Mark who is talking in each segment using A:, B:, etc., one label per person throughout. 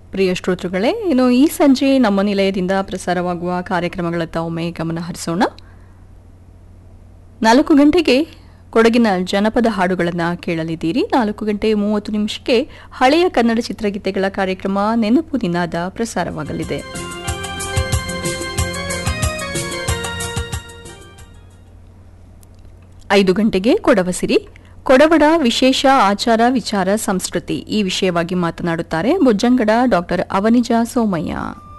A: ಪ್ರಿಯ ಶ್ರೋತೃಗಳೇ ಇನ್ನು ಈ ಸಂಜೆ ನಮ್ಮ ನಿಲಯದಿಂದ ಪ್ರಸಾರವಾಗುವ ಕಾರ್ಯಕ್ರಮಗಳತ್ತ ಒಮ್ಮೆ ಗಮನ ಹರಿಸೋಣ ನಾಲ್ಕು ಗಂಟೆಗೆ ಕೊಡಗಿನ ಜನಪದ ಹಾಡುಗಳನ್ನು ಕೇಳಲಿದ್ದೀರಿ ನಾಲ್ಕು ಗಂಟೆ ಮೂವತ್ತು ನಿಮಿಷಕ್ಕೆ ಹಳೆಯ ಕನ್ನಡ ಚಿತ್ರಗೀತೆಗಳ ಕಾರ್ಯಕ್ರಮ ನೆನಪು ನಿನಾದ ಪ್ರಸಾರವಾಗಲಿದೆ ಐದು ಗಂಟೆಗೆ ಕೊಡವಸಿರಿ ಕೊಡವಡ ವಿಶೇಷ ಆಚಾರ ವಿಚಾರ ಸಂಸ್ಕೃತಿ ಈ ವಿಷಯವಾಗಿ ಮಾತನಾಡುತ್ತಾರೆ ಬುಜ್ಜಂಗಡ ಡಾಕ್ಟರ್ ಅವನಿಜ ಸೋಮಯ್ಯ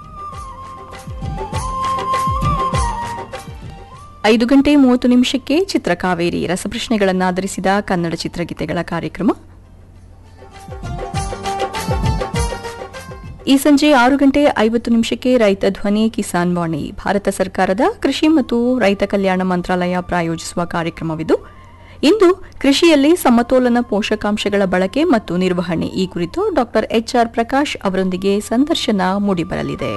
A: ಐದು ಗಂಟೆ ಮೂವತ್ತು ನಿಮಿಷಕ್ಕೆ ಚಿತ್ರಕಾವೇರಿ ರಸಪ್ರಶ್ನೆಗಳನ್ನು ಆಧರಿಸಿದ ಕನ್ನಡ ಚಿತ್ರಗೀತೆಗಳ ಕಾರ್ಯಕ್ರಮ ಈ ಸಂಜೆ ಆರು ಗಂಟೆ ಐವತ್ತು ನಿಮಿಷಕ್ಕೆ ರೈತ ಧ್ವನಿ ಕಿಸಾನ್ ವಾಣಿ ಭಾರತ ಸರ್ಕಾರದ ಕೃಷಿ ಮತ್ತು ರೈತ ಕಲ್ಯಾಣ ಮಂತ್ರಾಲಯ ಪ್ರಾಯೋಜಿಸುವ ಕಾರ್ಯಕ್ರಮವಿದು ಇಂದು ಕೃಷಿಯಲ್ಲಿ ಸಮತೋಲನ ಪೋಷಕಾಂಶಗಳ ಬಳಕೆ ಮತ್ತು ನಿರ್ವಹಣೆ ಈ ಕುರಿತು ಡಾಕ್ಟರ್ ಎಚ್ಆರ್ ಪ್ರಕಾಶ್ ಅವರೊಂದಿಗೆ ಸಂದರ್ಶನ ಮೂಡಿಬರಲಿದೆ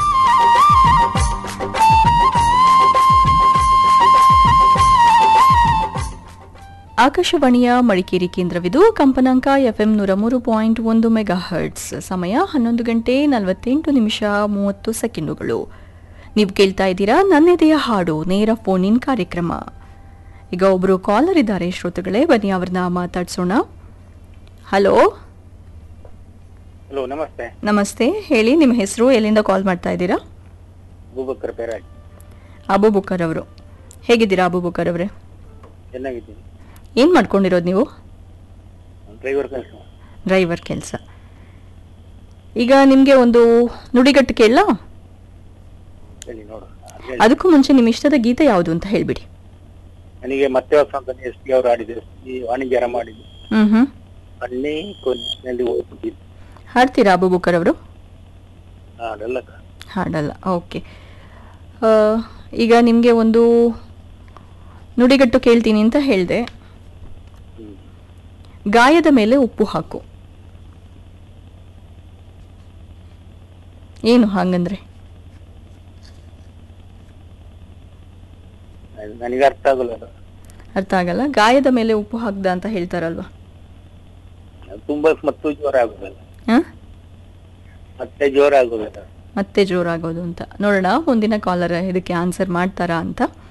A: ಆಕಾಶವಾಣಿಯ ಮಡಿಕೇರಿ ಕೇಂದ್ರವಿದು ಕಂಪನಾಂಕ ಎಫ್ಎಂ ನೂರ ಮೂರು ಪಾಯಿಂಟ್ ಒಂದು ಮೆಗಾ ಹರ್ಟ್ಸ್ ಸಮಯ ಹನ್ನೊಂದು ಗಂಟೆ ನಲವತ್ತೆಂಟು ನಿಮಿಷ ಮೂವತ್ತು ಸೆಕೆಂಡುಗಳು ನೀವು ಕೇಳ್ತಾ ಇದ್ದೀರಾ ನನ್ನೆದೆಯ ಹಾಡು ನೇರ ಫೋನ್ ಇನ್ ಕಾರ್ಯಕ್ರಮ ಈಗ ಒಬ್ಬರು ಕಾಲರ್ ಇದ್ದಾರೆ ಶ್ರೋತೃಗಳೇ ಬನ್ನಿ ಅವ್ರನ್ನ ಮಾತಾಡ್ಸೋಣ ಹಲೋ
B: ಹಲೋ ನಮಸ್ತೆ
A: ನಮಸ್ತೆ ಹೇಳಿ ನಿಮ್ಮ ಹೆಸರು ಎಲ್ಲಿಂದ ಕಾಲ್ ಮಾಡ್ತಾ ಇದ್ದೀರಾ
B: ಅಬೂಬಕ್ಕರ್ ಪೇರಾಜ್
A: ಅಬೂಬುಕರ್ ಅವರು ಹೇಗಿದ್ದೀರಾ ಅಬೂಬುಕರ್ ಅವರೇ
B: ಚೆನ್ನಾಗಿದ್ದೀನಿ
A: ಏನು ಮಾಡ್ಕೊಂಡಿರೋದು ನೀವು
B: ಡ್ರೈವರ್ ಕೆಲಸ
A: ಡ್ರೈವರ್ ಕೆಲಸ ಈಗ ನಿಮಗೆ ಒಂದು ನುಡಿಗಟ್ಟು ಕೇಳಲಾ
B: ಹೇಳಿ ನೋಡು ಅದೇ
A: ಅದಕ್ಕೂ ಮುಂಚೆ ನಿಮ್ಮ ಇಷ್ಟದ ಗೀತೆ ಯಾವುದು ಅಂತ ಹೇಳ್ಬಿಡಿ
B: ನನಗೆ ಮತ್ತೆ ವಸಂತ ಎಸ್ ಪಿ ಅವರು ಆಡಿದ್ರು ಈ ವಾಣಿಜ್ಯರ ಮಾಡಿದ್ದು
A: ಹ್ಮ್ ಹ್ಮ್
B: ಕಣ್ಣಿ ಕೊನೆಯಲ್ಲಿ ಓದ್ತಿದ್ದು
A: ಹಾಡ್ತೀರಾ ಅಬೂಬುಕರ್ ಅವರು
B: ಅದೆಲ್ಲ
A: ಹಾಡಲ್ಲ ಓಕೆ ಈಗ ನಿಮಗೆ ಒಂದು ನುಡಿಗಟ್ಟು ಕೇಳ್ತೀನಿ ಅಂತ ಹೇಳಿದೆ
B: ಹ್ಮ್
A: ಗಾಯದ ಮೇಲೆ ಉಪ್ಪು ಹಾಕು ಏನು ಹಾಗಂದ್ರೆ
B: ಅದು ನನಗೆ ಅರ್ಥ ಆಗಲ್ಲ ಅದು
A: ಅರ್ಥ ಆಗಲ್ಲ ಗಾಯದ ಮೇಲೆ ಉಪ್ಪು ಹಾಕ್ದ ಅಂತ ಹೇಳ್ತಾರಲ್ವಾ
B: ಅದು ತುಂಬಾ ಮತ್ತು ಜೋರ ಆಗುದಲ್ಲ
A: ಹಾಂ
B: ಮತ್ತೆ ಜೋರ ಆಗುದಲ್ಲ
A: ಮತ್ತೆ ಜೋರಾಗೋದು ಅಂತ ನೋಡೋಣ ಮುಂದಿನ ಕಾಲರ್ ಇದಕ್ಕೆ ಆನ್ಸರ್ ಮಾಡ್ತಾರಾ ಅಂತ